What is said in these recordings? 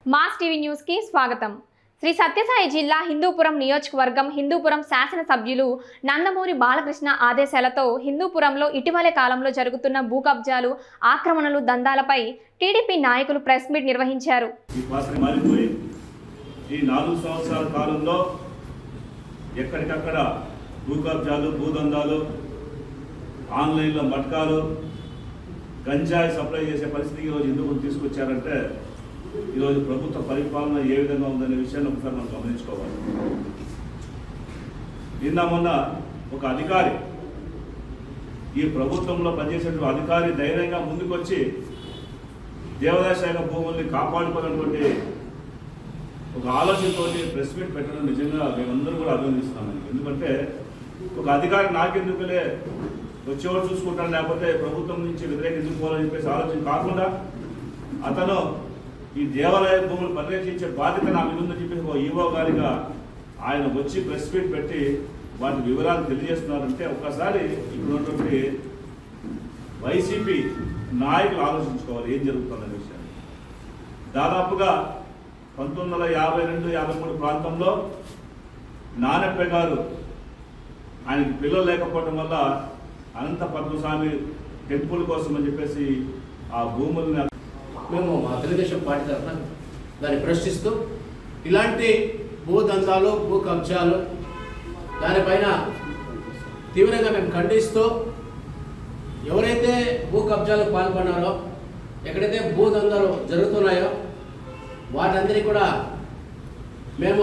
mass TV news కి స్వాగతం శ్రీ సత్యసాయి జిల్లా హిందూపురం నియోజకవర్గం హిందూపురం శాసనసభ్యులు నందమూరి బాలకృష్ణ ఆదేశాలతో హిందూపురంలో ఇటీవలే కాలంలో జరుగుతున్న భూ కబ్జాలు ఆక్రమణలు దందాలపై టీడీపీ నాయకులు ప్రెస్ మీట్ నిర్వహించారు ఈ పాత్ర మారిపోయి ఈ నాలుగు సంవత్సరాల కాలంలో ఎక్కడికక్కడ భూ కబ్జాలు భూదందాలు ఆన్లైన్లో మట్కాలు గంజాయి సప్లై చేసే పరిస్థితి ఈరోజు ఎందుకు తీసుకొచ్చారంటే ఈరోజు ప్రభుత్వ పరిపాలన ఏ విధంగా ఉందనే విషయాన్ని ఒకసారి మనం గమనించుకోవాలి నిన్న మొన్న ఒక అధికారి ఈ ప్రభుత్వంలో పనిచేసేటువంటి అధికారి ధైర్యంగా ముందుకొచ్చి దేవాదాయ శాఖ భూముల్ని కాపాడుకోవాలన్నటువంటి ఒక ఆలోచనతోటి ప్రెస్ మీట్ పెట్టడం నిజంగా మేమందరూ కూడా అభినందిస్తున్నాం ఎందుకంటే ఒక అధికారి నాకెందుకులే వచ్చేవాడు చూసుకుంటాను లేకపోతే ప్రభుత్వం నుంచి వ్యతిరేక ఎందుకు పోవాలని చెప్పేసి ఆలోచన కాకుండా అతను ఈ దేవాలయ భూములు పరిరక్షించే బాధ్యత నా మీద ఉందని చెప్పేసి ఒక ఈవో గారిగా ఆయన వచ్చి ప్రెస్ మీట్ పెట్టి వాటి వివరాలు తెలియజేస్తున్నారంటే ఒక్కసారి ఇప్పుడు ఉన్నటువంటి వైసీపీ నాయకులు ఆలోచించుకోవాలి ఏం జరుగుతుందనే విషయాన్ని దాదాపుగా పంతొమ్మిది వందల యాభై రెండు యాభై మూడు ప్రాంతంలో నానప్ప గారు ఆయనకి పిల్లలు లేకపోవడం వల్ల అనంత పద్మస్వామి టెంపుల్ కోసం అని చెప్పేసి ఆ భూముల్ని మేము మా తెలుగుదేశం పార్టీ తరఫున దాన్ని ప్రశ్నిస్తూ ఇలాంటి భూదందాలు భూ కబ్జాలు దానిపైన తీవ్రంగా మేము ఖండిస్తూ ఎవరైతే భూ కబ్జాలకు పాల్పడినారో ఎక్కడైతే భూదందాలు జరుగుతున్నాయో వాటందరినీ కూడా మేము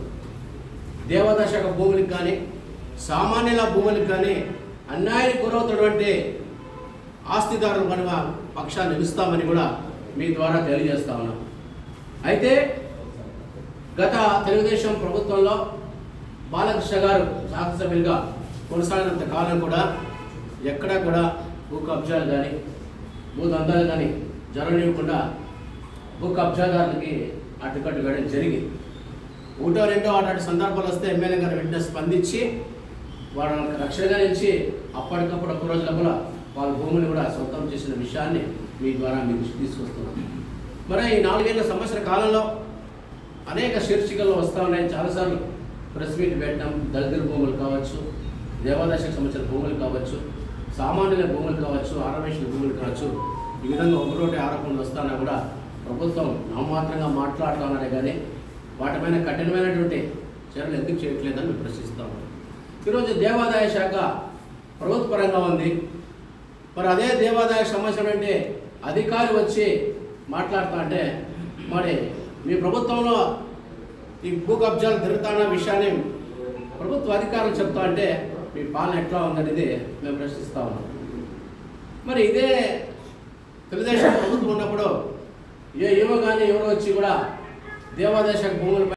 దేవాదాయ శాఖ భూములకు కానీ సామాన్యుల భూములకు కానీ అన్యాయానికి గురవుతున్నటువంటి ఆస్తిదారులు కనుక పక్షాన్ని నిలుస్తామని కూడా మీ ద్వారా తెలియజేస్తా ఉన్నాం అయితే గత తెలుగుదేశం ప్రభుత్వంలో బాలకృష్ణ గారు శాసనసభ్యులుగా కొనసాగినంత కాలం కూడా ఎక్కడా కూడా భూ కబ్జాలు కానీ భూ దందాలు కానీ జరగనివ్వకుండా భూ కబ్జాదారులకి అడ్డుకట్టు వేయడం జరిగింది ఒకటో రెండో అటువంటి సందర్భాలు వస్తే ఎమ్మెల్యే గారు వెంటనే స్పందించి వాళ్ళకి రక్షణగా నుంచి అప్పటికప్పుడు ఒక రోజు లోపల వాళ్ళ భూమిని కూడా సొంతం చేసిన విషయాన్ని మీ ద్వారా మీకు తీసుకొస్తున్నాం మరి ఈ నాలుగేళ్ల సంవత్సర కాలంలో అనేక శీర్షికలు వస్తూ ఉన్నాయి చాలాసార్లు ప్రెస్ మీట్ పెట్టడం దళితుల భూములు కావచ్చు దేవాదాశకు సంబంధించిన భూములు కావచ్చు సామాన్యుల భూములు కావచ్చు ఆరవేషన్ భూములు కావచ్చు ఈ విధంగా ఒకటోటి ఆరోపణలు వస్తానా కూడా ప్రభుత్వం నామాత్రంగా మాట్లాడుతున్నారే కానీ వాటిపైన కఠినమైనటువంటి చర్యలు ఎందుకు చేయట్లేదని మేము ప్రశ్నిస్తాము ఈరోజు దేవాదాయ శాఖ ప్రభుత్వ పరంగా ఉంది మరి అదే దేవాదాయ సంబంధించిన అంటే అధికారి వచ్చి మాట్లాడుతా అంటే మరి మీ ప్రభుత్వంలో ఈ భూ కబ్జాలు జరుగుతున్న విషయాన్ని ప్రభుత్వ అధికారులు చెప్తా అంటే మీ పాలన ఎట్లా ఉందనేది మేము ప్రశ్నిస్తా ఉన్నాం మరి ఇదే తెలుగుదేశం ప్రభుత్వం ఉన్నప్పుడు ఏ ఏమో కానీ ఎవరో వచ్చి కూడా దేవాదాయ శాఖ భూములపై